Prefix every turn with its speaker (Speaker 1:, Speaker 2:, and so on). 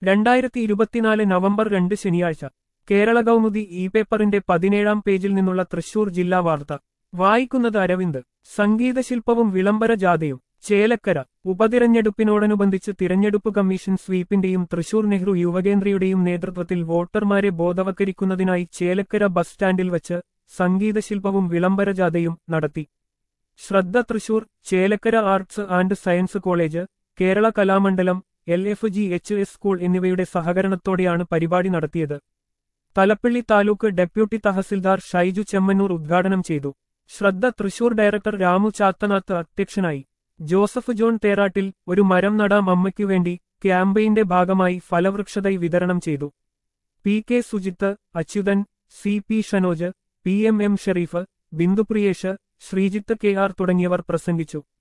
Speaker 1: രണ്ടായിരത്തി ഇരുപത്തിനാല് നവംബർ രണ്ട് ശനിയാഴ്ച കേരള കൗമുദി ഇ പേപ്പറിന്റെ പതിനേഴാം പേജിൽ നിന്നുള്ള തൃശൂർ ജില്ലാ വാർത്ത വായിക്കുന്നത് അരവിന്ദ് സംഗീതശില്പവും വിളംബര ജാഥയും ചേലക്കര ഉപതിരഞ്ഞെടുപ്പിനോടനുബന്ധിച്ച് തിരഞ്ഞെടുപ്പ് കമ്മീഷൻ സ്വീപ്പിന്റെയും തൃശൂർ നെഹ്റു യുവകേന്ദ്രയുടെയും നേതൃത്വത്തിൽ വോട്ടർമാരെ ബോധവൽക്കരിക്കുന്നതിനായി ചേലക്കര ബസ് സ്റ്റാൻഡിൽ വച്ച് സംഗീതശില്പവും വിളംബര ജാഥയും നടത്തി ശ്രദ്ധ Thrissur Chelakkara arts and science college Kerala Kalamandalam L F G H S school എന്നിവയുടെ സഹകരണത്തോടെയാണ് പരിപാടി നടത്തിയത് തലപ്പള്ളി താലൂക്ക് ഡെപ്യൂട്ടി തഹസിൽദാർ ഷൈജു ചെമ്മന്നൂർ ഉദ്ഘാടനം ചെയ്തു ശ്രദ്ധ തൃശൂർ ഡയറക്ടർ രാമു ചാത്തനാത്ത് അധ്യക്ഷനായി ജോസഫ് ജോൺ തേറാട്ടിൽ ഒരു മരം നടാം അമ്മയ്ക്കു വേണ്ടി ക്യാമ്പയിന്റെ ഭാഗമായി ഫലവൃക്ഷതൈ വിതരണം ചെയ്തു P K Sujith Achuthan C P Shanoj P M M Sherif Bindu Priyesh Sreejith K R തുടങ്ങിയവർ പ്രസംഗിച്ചു